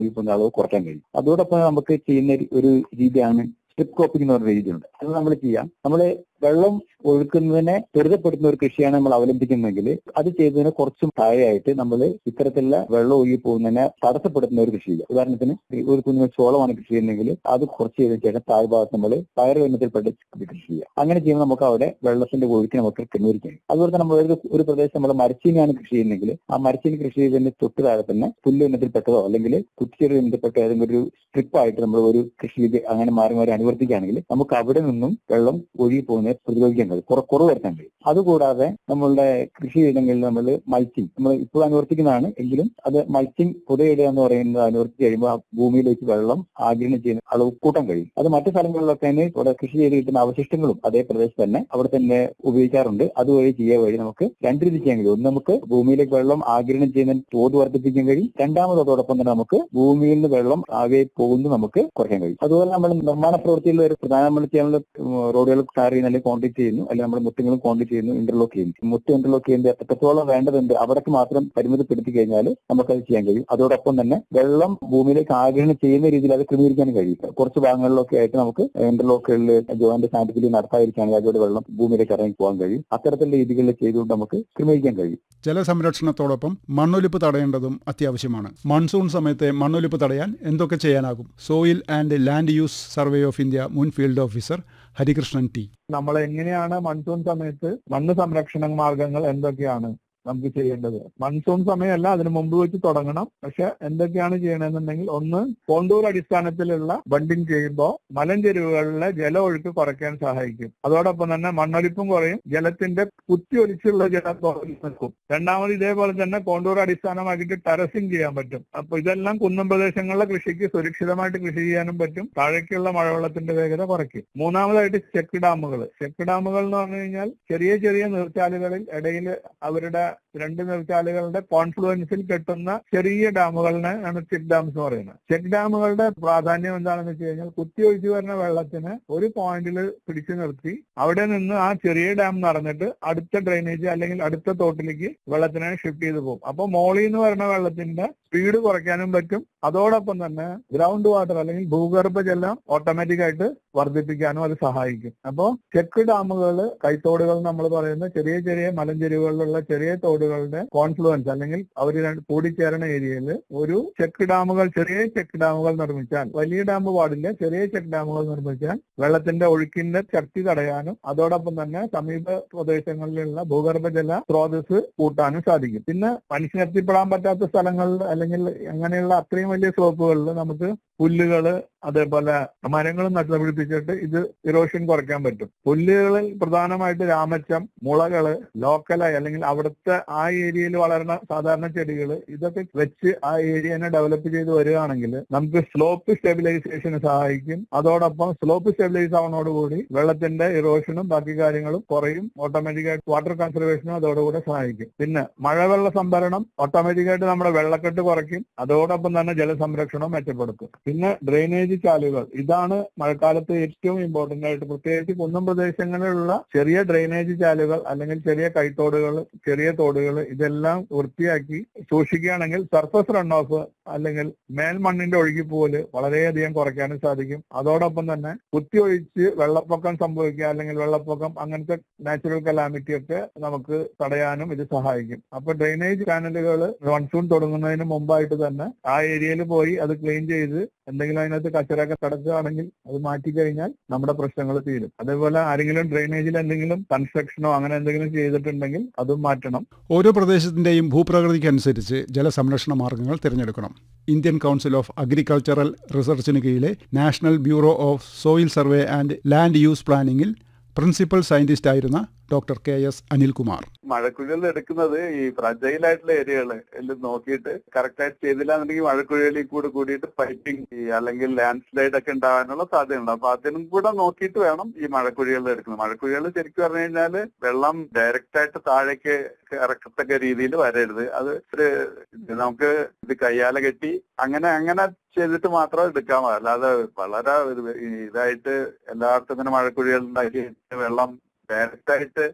ഒഴുകുന്ന അളവ് കുറയ്ക്കാൻ കഴിയും അതോടൊപ്പം നമുക്ക് ചെയ്യുന്ന ഒരു- ഒരു രീതിയാണ് സ്ട്രിപ്പ് ക്രോപ്പിംഗ് എന്ന് പറഞ്ഞ രീതിയുണ്ട് അത് നമ്മൾ ചെയ്യാം നമ്മൾ വെള്ളം ഒഴുക്കുന്നതിനെ ത്വരിതപ്പെടുത്തുന്ന ഒരു കൃഷിയാണ് നമ്മൾ അവലംബിക്കുന്നതെങ്കിൽ അത് ചെയ്തതിന് കുറച്ചും താഴെയായിട്ട് നമ്മൾ ഇത്തരത്തിലുള്ള വെള്ളം ഒഴുകി പോകുന്നതിനെ തടസ്സപ്പെടുത്തുന്ന ഒരു കൃഷി ചെയ്യുക ഉദാഹരണത്തിന് ഈ ഒരു കുഞ്ഞു ചോളമാണ് കൃഷി ചെയ്യുന്നതെങ്കിൽ അത് കുറച്ച് ചെയ്തതിനു ശേഷം താഴ്ഭാഗത്ത് നമ്മൾ പയർ എണ്ണത്തിൽപ്പെട്ട് കൃഷി ചെയ്യുക അങ്ങനെ ചെയ്യുമ്പോൾ നമുക്ക് അവിടെ വെള്ളത്തിന്റെ ഒഴുക്കി നമുക്ക് ക്രമീകരിക്കാൻ കഴിയും. അതുപോലെ തന്നെ നമ്മൾ ഒരു ഒരു പ്രദേശം നമ്മൾ മരച്ചീനിയാണ് കൃഷി ചെയ്യുന്നതെങ്കിൽ ആ മരച്ചീനി കൃഷി ചെയ്തതിന് തൊട്ട് താഴെ തന്നെ പുല്ല് ഇനത്തിൽപ്പെട്ടതോ അല്ലെങ്കിൽ കുറ്റിച്ചെടി ഇനത്തിൽപ്പെട്ട ഏതെങ്കിലും ഒരു സ്ട്രിപ്പായിട്ട് നമ്മൾ ഒരു കൃഷി രീതി അങ്ങനെ മാറി മാറി അനുവർത്തിക്കുകയാണെങ്കിൽ നമുക്ക് അവിടെ നിന്നും വെള്ളം ഒഴുകി പോകുന്നതിനെ പ്രതിരോധിക്കാൻ കഴിയും കുറ- കുറവ് വരുത്താൻ കഴിയും അതുകൂടാതെ നമ്മളുടെ കൃഷി ചെയ്തെങ്കിൽ നമ്മൾ മൾച്ചിങ് നമ്മൾ ഇപ്പോൾ അനുവർത്തിക്കുന്നതാണ് എങ്കിലും അത് മൾച്ചിങ് പുതയിടുക എന്ന് പറയുന്നത് അനുവർത്തിച്ച് കഴിയുമ്പോൾ ആ ഭൂമിയിലേക്ക് വെള്ളം ആഗിരണം ചെയ്യുന്ന അളവ് കൂട്ടാൻ കഴിയും അത് മറ്റു സ്ഥലങ്ങളിലൊക്കെ തന്നെ ഇവിടെ കൃഷി ചെയ്ത് കിട്ടുന്ന അവശിഷ്ടങ്ങളും അതേ പ്രദേശത്ത് തന്നെ അവിടെ തന്നെ ഉപയോഗിക്കാറുണ്ട് അതുവഴി ചെയ്യുക വഴി നമുക്ക് രണ്ട് രീതി ചെയ്യാൻ കഴിയും ഒന്ന് നമുക്ക് ഭൂമിയിലേക്ക് വെള്ളം ആഗിരണം ചെയ്യുന്ന തോത് വർദ്ധിപ്പിക്കാൻ കഴിയും രണ്ടാമത് അതോടൊപ്പം തന്നെ നമുക്ക് ഭൂമിയിൽ നിന്ന് വെള്ളം ആകെ പോകുന്നത് നമുക്ക് കുറയ്ക്കാൻ കഴിയും അതുപോലെ നമ്മൾ നിർമ്മാണ പ്രവൃത്തിയിൽ ഒരു പ്രധാന നമ്മൾ ചെയ്യാനുള്ള റോഡുകൾ ടാർ ചെയ്യുന്നു അല്ലെങ്കിൽ കോൺക്രീറ്റ് ചെയ്യുന്നു അല്ലെങ്കിൽ നമ്മൾ മുറ്റങ്ങളും കോൺക്രീറ്റ് ചെയ്യുന്നു ഇന്റർലോക്ക് ചെയ്യുന്നു മുറ്റം ഇന്റർലോക്ക് ചെയ്യുന്നത് എത്രത്തോളം വേണ്ടതുണ്ട് അവിടേക്ക് മാത്രം പരിമിതപ്പെടുത്തി കഴിഞ്ഞാൽ നമുക്കത് ചെയ്യാൻ കഴിയും അതോടൊപ്പം തന്നെ വെള്ളം ഭൂമിയിലേക്ക് ആഗിരണം ചെയ്യുന്ന രീതിയിൽ അത് ക്രമീകരിക്കാനും കഴിയും കുറച്ച് ഭാഗങ്ങളിലൊക്കെ ആയിട്ട് നമുക്ക് ഇന്റർലോക്കുകളിൽ ജോയിന്റ് സാന്റിഫിൽ നടത്താതിരിക്കുകയാണെങ്കിൽ അതോടെ വെള്ളം ഭൂമിയിലേക്ക് ഇറങ്ങി പോകാൻ കഴിയും അത്തരത്തിലുള്ള രീതികളിൽ ചെയ്തുകൊണ്ട് നമുക്ക് ക്രമീകരിക്കാൻ കഴിയും ജലസംരക്ഷണത്തോടൊപ്പം മണ്ണൊലിപ്പ് തടയേണ്ടതും അത്യാവശ്യമാണ് മൺസൂൺ സമയത്തെ മണ്ണൊലിപ്പ് തടയാൻ എന്തൊക്കെ ചെയ്യാനാകും soil and land use survey of India മുൻ ഫീൽഡ് ഓഫീസർ ഹരികൃഷ്ണൻ ടി നമ്മൾ എങ്ങനെയാണ് മൺസൂൺ സമയത്ത് മണ്ണ് സംരക്ഷണ മാർഗങ്ങൾ എന്തൊക്കെയാണ് നമുക്ക് ചെയ്യേണ്ടത് മൺസൂൺ സമയമല്ല അതിന് മുമ്പ് വെച്ച് തുടങ്ങണം പക്ഷെ എന്തൊക്കെയാണ് ചെയ്യണമെന്നുണ്ടെങ്കിൽ ഒന്ന് കോണ്ടൂർ അടിസ്ഥാനത്തിലുള്ള ബണ്ടിങ് ചെയ്യുമ്പോൾ മലഞ്ചെരുവുകളിലെ ജല ഒഴുക്ക് കുറയ്ക്കാൻ സഹായിക്കും അതോടൊപ്പം തന്നെ മണ്ണൊലിപ്പും കുറയും ജലത്തിന്റെ കുത്തിയൊലിച്ചുള്ള ജലം കുറഞ്ഞു നിൽക്കും രണ്ടാമത് ഇതേപോലെ തന്നെ കോണ്ടൂർ അടിസ്ഥാനമാക്കിയിട്ട് ടെറസിങ് ചെയ്യാൻ പറ്റും അപ്പൊ ഇതെല്ലാം കുന്നം പ്രദേശങ്ങളിലെ കൃഷിക്ക് സുരക്ഷിതമായിട്ട് കൃഷി ചെയ്യാനും പറ്റും താഴേക്കുള്ള മഴവെള്ളത്തിന്റെ വേഗത കുറയ്ക്കും മൂന്നാമതായിട്ട് ചെക്ക് ഡാമുകൾ ചെക്ക് ഡാമുകൾ എന്ന് പറഞ്ഞു കഴിഞ്ഞാൽ ചെറിയ ചെറിയ നീർച്ചാലുകളിൽ ഇടയിൽ അവരുടെ രണ്ട് നീർച്ചാലുകളുടെ കോൺഫ്ലുവൻസിൽ കെട്ടുന്ന ചെറിയ ഡാമുകളിനെ ആണ് ചെക്ക് ഡാംസ് എന്ന് പറയുന്നത് ചെക്ക് ഡാമുകളുടെ പ്രാധാന്യം എന്താണെന്ന് വെച്ച് കഴിഞ്ഞാൽ കുത്തിയൊഴിച്ചു വരുന്ന വെള്ളത്തിന് ഒരു പോയിന്റിൽ പിടിച്ചു നിർത്തി അവിടെ നിന്ന് ആ ചെറിയ ഡാം നിറഞ്ഞിട്ട് അടുത്ത ഡ്രെയിനേജ് അല്ലെങ്കിൽ അടുത്ത തോട്ടിലേക്ക് വെള്ളത്തിനെ ഷിഫ്റ്റ് ചെയ്ത് പോകും അപ്പൊ മോളിൽ നിന്ന് വരുന്ന വെള്ളത്തിന്റെ സ്പീഡ് കുറയ്ക്കാനും പറ്റും അതോടൊപ്പം തന്നെ ഗ്രൗണ്ട് വാട്ടർ അല്ലെങ്കിൽ ഭൂഗർഭ ജലം ഓട്ടോമാറ്റിക് ആയിട്ട് വർദ്ധിപ്പിക്കാനും അത് സഹായിക്കും അപ്പോ ചെക്ക് ഡാമുകൾ കൈത്തോടുകൾ നമ്മൾ പറയുന്ന ചെറിയ ചെറിയ മലഞ്ചെരുവുകളിലുള്ള ചെറിയ തോടുകളുടെ കോൺഫ്ലുവൻസ് അല്ലെങ്കിൽ അവർ രണ്ട് കൂടിച്ചേരുന്ന ഏരിയയിൽ ഒരു ചെക്ക് ഡാമുകൾ ചെറിയ ചെക്ക് ഡാമുകൾ നിർമ്മിച്ചാൽ വലിയ ഡാം പാടില്ല ചെറിയ ചെക്ക് ഡാമുകൾ നിർമ്മിച്ചാൽ വെള്ളത്തിന്റെ ഒഴുക്കിന്റെ ശക്തി തടയാനും അതോടൊപ്പം തന്നെ സമീപ പ്രദേശങ്ങളിലുള്ള ഭൂഗർഭജല സ്രോതസ് കൂട്ടാനും സാധിക്കും പിന്നെ മനുഷ്യനെത്തിപ്പെടാൻ പറ്റാത്ത സ്ഥലങ്ങളിൽ അല്ലെങ്കിൽ അങ്ങനെയുള്ള അത്രയും വലിയ സ്ലോപ്പുകളിൽ നമുക്ക് പുല്ലുകള് അതേപോലെ മരങ്ങൾ നട്ടുപിടിപ്പിച്ചിട്ട് ഇത് ഇറോഷൻ കുറയ്ക്കാൻ പറ്റും പുല്ലുകളിൽ പ്രധാനമായിട്ട് രാമച്ചം മുളകള് ലോക്കലായി അല്ലെങ്കിൽ അവിടുത്തെ ആ ഏരിയയിൽ വളരുന്ന സാധാരണ ചെടികൾ ഇതൊക്കെ വെച്ച് ആ ഏരിയനെ ഡെവലപ്പ് ചെയ്ത് വരികയാണെങ്കിൽ നമുക്ക് സ്ലോപ്പ് സ്റ്റെബിലൈസേഷന് സഹായിക്കും അതോടൊപ്പം സ്ലോപ്പ് സ്റ്റെബിലൈസ് ആവുന്നതോടുകൂടി വെള്ളത്തിന്റെ ഇറോഷനും ബാക്കി കാര്യങ്ങളും കുറയും ഓട്ടോമാറ്റിക്കായിട്ട് വാട്ടർ കൺസർവേഷനും അതോടുകൂടെ സഹായിക്കും പിന്നെ മഴവെള്ള സംഭരണം ഓട്ടോമാറ്റിക്കായിട്ട് നമ്മുടെ വെള്ളക്കെട്ട് കുറയ്ക്കും അതോടൊപ്പം തന്നെ ജലസംരക്ഷണവും മെച്ചപ്പെടുത്തും പിന്നെ ഡ്രെയിനേജ് ചാലുകൾ ഇതാണ് മഴക്കാലത്ത് ഏറ്റവും ഇമ്പോർട്ടന്റ് ആയിട്ട് പ്രത്യേകിച്ച് കുന്നം പ്രദേശങ്ങളിലുള്ള ചെറിയ ഡ്രെയിനേജ് ചാലുകൾ അല്ലെങ്കിൽ ചെറിയ കൈത്തോടുകൾ ചെറിയ തോടുകൾ ഇതെല്ലാം വൃത്തിയാക്കി സൂക്ഷിക്കുകയാണെങ്കിൽ സർഫസ് റൺ ഓഫ് അല്ലെങ്കിൽ മേൽമണ്ണിന്റെ ഒഴുകിപ്പോല് വളരെയധികം കുറയ്ക്കാനും സാധിക്കും അതോടൊപ്പം തന്നെ കുത്തിയൊഴിച്ച് വെള്ളപ്പൊക്കം സംഭവിക്കുക അല്ലെങ്കിൽ വെള്ളപ്പൊക്കം അങ്ങനത്തെ നാച്ചുറൽ കലാമിറ്റി ഒക്കെ നമുക്ക് തടയാനും ഇത് സഹായിക്കും അപ്പൊ ഡ്രെയിനേജ് ചാനലുകൾ മൺസൂൺ തുടങ്ങുന്നതിന് മുമ്പായിട്ട് തന്നെ ആ ഏരിയയിൽ പോയി അത് ക്ലീൻ ചെയ്ത് എന്തെങ്കിലും അതിനകത്ത് കച്ചറൊക്കെ കിടക്കുകയാണെങ്കിൽ അത് മാറ്റി കഴിഞ്ഞാൽ നമ്മുടെ പ്രശ്നങ്ങൾ തീരും അതേപോലെ ആരെങ്കിലും ഡ്രെയിനേജിൽ എന്തെങ്കിലും കൺസ്ട്രക്ഷനോ അങ്ങനെ എന്തെങ്കിലും ചെയ്തിട്ടുണ്ടെങ്കിൽ അതും മാറ്റണം ഓരോ പ്രദേശത്തിന്റെയും ഭൂപ്രകൃതിക്കനുസരിച്ച് ജലസംരക്ഷണ മാർഗങ്ങൾ തിരഞ്ഞെടുക്കണം ഇന്ത്യൻ കൗൺസിൽ ഓഫ് അഗ്രികൾച്ചറൽ റിസർച്ചിന് കീഴിലെ national bureau of soil survey and land use പ്ലാനിംഗിൽ പ്രിൻസിപ്പൽ സയന്റിസ്റ്റ് ആയിരുന്ന ഡോക്ടർ കെ എസ് അനിൽകുമാർ മഴക്കുഴികൾ എടുക്കുന്നത് ഈ ഫ്രജൈൽ ആയിട്ടുള്ള ഏരിയകള് എല്ലാം നോക്കിയിട്ട് കറക്റ്റ് ആയിട്ട് ചെയ്തില്ല എന്നുണ്ടെങ്കിൽ മഴക്കുഴികളിൽ കൂടെ കൂടിയിട്ട് പൈപ്പിംഗ് അല്ലെങ്കിൽ ലാൻഡ് സ്ലൈഡ് ഒക്കെ ഉണ്ടാകാനുള്ള സാധ്യതയുണ്ട് അപ്പൊ അതിനും കൂടെ നോക്കിയിട്ട് വേണം ഈ മഴക്കുഴികൾ എടുക്കുന്നത് മഴക്കുഴികൾ ശരിക്കും പറഞ്ഞു കഴിഞ്ഞാല് വെള്ളം ഡയറക്റ്റ് ആയിട്ട് താഴേക്ക് ഇറക്കത്തക്ക രീതിയിൽ വരരുത് അത് ഒരു ഇത് നമുക്ക് ഇത് കയ്യാല കെട്ടി അങ്ങനെ അങ്ങനെ ചെയ്തിട്ട് മാത്രം എടുക്കാൻ പാടില്ല അല്ലാതെ വളരെ ഒരു ഇതായിട്ട് എല്ലായിടത്തും ഇങ്ങനെ മഴക്കുഴികൾ ഉണ്ടാക്കി വെള്ളം ഡയറക്റ്റ് ആയിട്ട്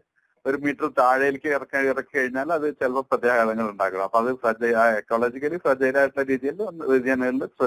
ഒരു മീറ്റർ താഴേക്ക് ഇറക്കി ഇറക്കി കഴിഞ്ഞാൽ അത് ചിലപ്പോൾ പ്രത്യാഘാതങ്ങൾ ഉണ്ടാക്കണം അപ്പൊ അത് എക്കോളജിക്കലി ഫ്രജൈൽ ആയിട്ടുള്ള രീതിയിൽ റീജിയനുകളിൽ